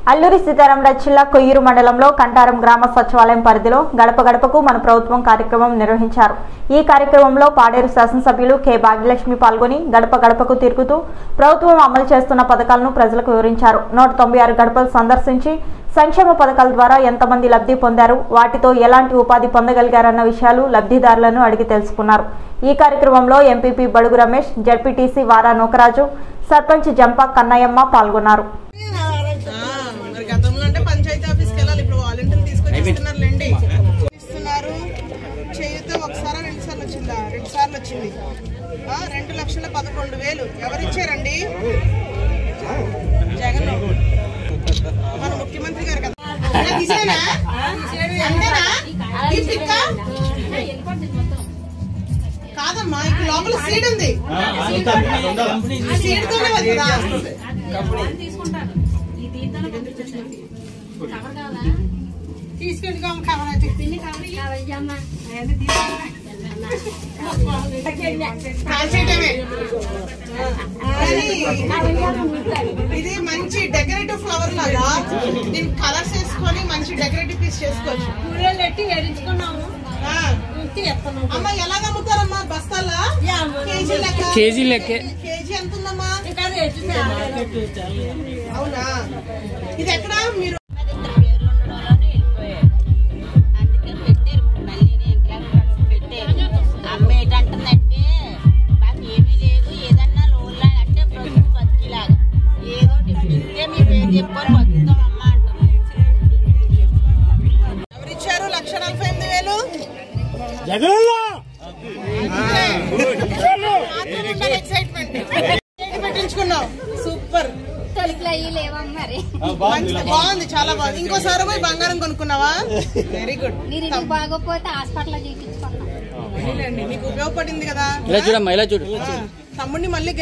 అల్లూరి సీతారామరాజు జిల్లా కొయ్యూరు మండలంలో కంటారం గ్రామ సచివాలయం పరిధిలో గడప గడపకు మన ప్రభుత్వం కార్యక్రమం నిర్వహించారు ఈ కార్యక్రమంలో పాడేరు శాసనసభ్యులు కె భాగ్యలక్ష్మి పాల్గొని గడప గడపకు తిరుగుతూ ప్రభుత్వం అమలు చేస్తున్న పథకాలను ప్రజలకు వివరించారు నూట తొంభై ఆరు గడపలు సందర్శించి సంక్షేమ పథకాల ద్వారా ఎంతమంది లబ్ధి పొందారు వాటితో ఎలాంటి ఉపాధి పొందగలిగారన్న విషయాలు లబ్ధిదారులను అడిగి తెలుసుకున్నారు ఈ కార్యక్రమంలో ఎంపీపీ బడుగు రమేష్ జడ్పీటీసీ వారా నూకరాజు సర్పంచ్ జంపా కన్నయ్యమ్మ పాల్గొన్నారు ఆ, మరి గతంలో అంటే పంచాయతీ ఆఫీస్కి వెళ్ళాలి ఇప్పుడు వాలంటీర్లు తీసుకొచ్చి ఇస్తున్నారులేండి ఇస్తున్నారు చేయుతో ఒకసారి రెండు సార్లు వచ్చిందా రెండు సార్లు వచ్చింది ఆ, రెండు లక్షల పదకొండు వేలు ఎవరిచ్చారండి జగన్ మన ముఖ్యమంత్రి గారు కదా ఇలా తీసేనా? అంతేనా? ఈ పిక్కా? కాదమ్మా ఇక్కడ లోపల సీడ్ ఉంది ఈ సీడ్ తోనే వెళ్తుందా తీసుకెళ్ళి కవర్ అయితే కాల్చేయటమే. కానీ ఇది మంచి డెకరేటివ్ ఫ్లవర్ లాగా దీన్ని కలర్స్ వేసుకొని మంచి డెకరేటివ్ పీస్ చేసుకోవచ్చు పెట్టి వేడించుకున్నాము ఆ. ఎత్తను అమ్మ ఎలాగ అమ్ముతారమ్మా బస్తాలా కేజీ లెక్క కేజీ లెక్కే. కేజీ ఎంత ఉందమ్మా ఇంకా రేటు అవునా ఇది ఎక్కడ మీరు పేర్లు ఉండడంలోనే వెళ్ళిపోయాడు అందుకని పెట్టారు ఇప్పుడు మళ్ళీ ఎంట్రాన్స్ పెట్టారు అమ్మేటంటుందంటే మాకు ఏమీ లేదు ఏదన్నా లోన్లా అంటే ప్రభుత్వ బతికిలాగా ఏదో ఒకటి ఇస్తే మీ పేరు చెప్పుకొని బతుకుతాం అమ్మ అంటాం ఎవరిచ్చారు లక్ష నలభై ఎనిమిది వేలు ఎక్సైట్మెంట్ పెట్టించుకున్నావు సూపర్ తొలికలు అయ్యి లేవా మరి మంచి- బాగుంది చాలా బాగుంది ఇంకోసారి పోయి బంగారం కొనుక్కున్నావా వెరీ గుడ్ మీరు ఇంటికి బాగోపోతే హాస్పిటల్లో చూపించుకున్నాం మీకు ఉపయోగపడింది కదా ఇలా చూడమ్మా ఇలా చూడు తమ్ముడిని మళ్ళీ